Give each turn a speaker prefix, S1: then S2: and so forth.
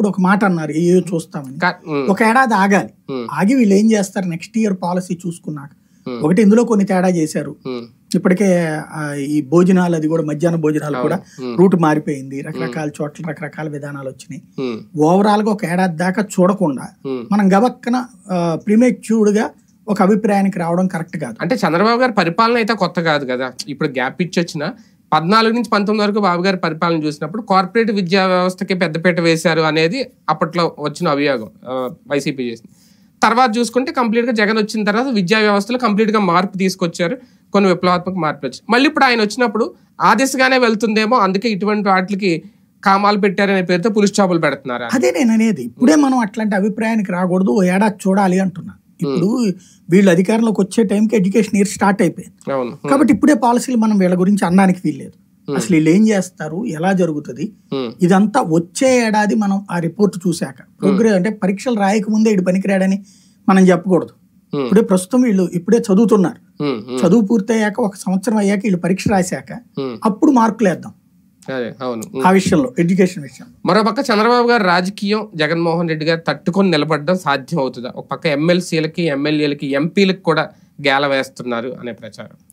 S1: ఇప్పుడు ఒక మాట అన్నారు ఏ చూస్తామని
S2: కా- ఉమ్,
S1: ఒక ఏడాది ఆగాలి
S2: ఉమ్,
S1: ఆగి వీళ్ళు ఏం చేస్తారు నెక్స్ట్ ఇయర్ పాలసీ చూసుకున్నాక
S2: Hmm.
S1: ఒకటి ఇందులో కొన్ని తేడా చేశారు
S2: ఉమ్,
S1: ఇప్పటికే ఆ, ఈ భోజనాలు అది కూడా మధ్యాహ్న భోజనాలు కూడా
S2: ఉమ్,
S1: రూట్ మారిపోయింది రకరకాల చోట్ల రకరకాల విధానాలు వచ్చినాయి
S2: ఉమ్,
S1: ఓవరాల్ గా ఒక ఏడాది దాకా చూడకుండా
S2: ఉమ్.
S1: మనం గబక్కన ప్రిమేచ్యూడ్ గా ఒక అభిప్రాయానికి రావడం కరెక్ట్ కాదు
S2: అంటే చంద్రబాబు గారి పరిపాలన అయితే కొత్త కాదు కదా ఇప్పుడు గ్యాప్ ఇచ్చి వచ్చిన పద్నాలుగు నుంచి పంతొమ్మిది వరకు బాబు గారి పరిపాలన చూసినప్పుడు కార్పొరేట్ విద్యా వ్యవస్థకి పెద్దపీట వేశారు అనేది అప్పట్లో వచ్చిన అభియోగం ఆ, వైసీపీ చేసింది తర్వాత చూసుకుంటే కంప్లీట్ గా జగన్ వచ్చిన తర్వాత విద్యా వ్యవస్థలో కంప్లీట్ గా మార్పు తీసుకొచ్చారు కొన్ని విప్లవాత్మక మార్పులు వచ్చాయి మళ్ళీ ఇప్పుడు ఆయన వచ్చినప్పుడు ఆ దిశగానే వెళ్తుందేమో అందుకే ఇటువంటి వాటికి కామాలు పెట్టారనే పేరుతో పులిస్ చాపులు పెడుతున్నారు
S1: అదే నేను అనేది ఇప్పుడే మనం అట్లాంటి అభిప్రాయానికి రాకూడదు ఓ ఏడాది చూడాలి అంటున్నా ఇప్పుడు వీళ్ళు అధికారంలోకి వచ్చే టైంకి ఎడ్యుకేషన్ ఇయర్ స్టార్ట్ అయిపోయింది
S2: అవును
S1: కాబట్టి ఇప్పుడే పాలసీలు మనం వీళ్ళ గురించి అనడానికి వీల్లేదు అసలు వీళ్ళు ఏం చేస్తారు ఎలా జరుగుతుంది
S2: ఉమ్,
S1: ఇదంతా వచ్చే ఏడాది మనం ఆ రిపోర్ట్ చూశాక ప్రోగ్రెస్ అంటే పరీక్షలు రాయకముందే ఇటు పనికిరాడని మనం చెప్పకూడదు
S2: ఉమ్,
S1: ఇప్పుడే ప్రస్తుతం వీళ్ళు ఇప్పుడే చదువుతున్నారు
S2: ఉమ్, ఉమ్,
S1: చదువు పూర్తయ్యాక ఒక సంవత్సరం అయ్యాక వీళ్ళు పరీక్ష రాశాక
S2: ఉమ్,
S1: అప్పుడు మార్కులు వేద్దాం
S2: అదే అవును ఉమ్.
S1: ఆ విషయంలో ఎడ్యుకేషన్ విషయం
S2: మరోపక్క చంద్రబాబు గారు రాజకీయం జగన్మోహన్ రెడ్డి గారు తట్టుకొని నిలబడడం సాధ్యం అవుతుందా ఒక పక్క ఎమ్మెల్సీలకి ఎమ్మెల్యేలకి ఎంపీలకు కూడా గేల వేస్తున్నారు అనే ప్రచారం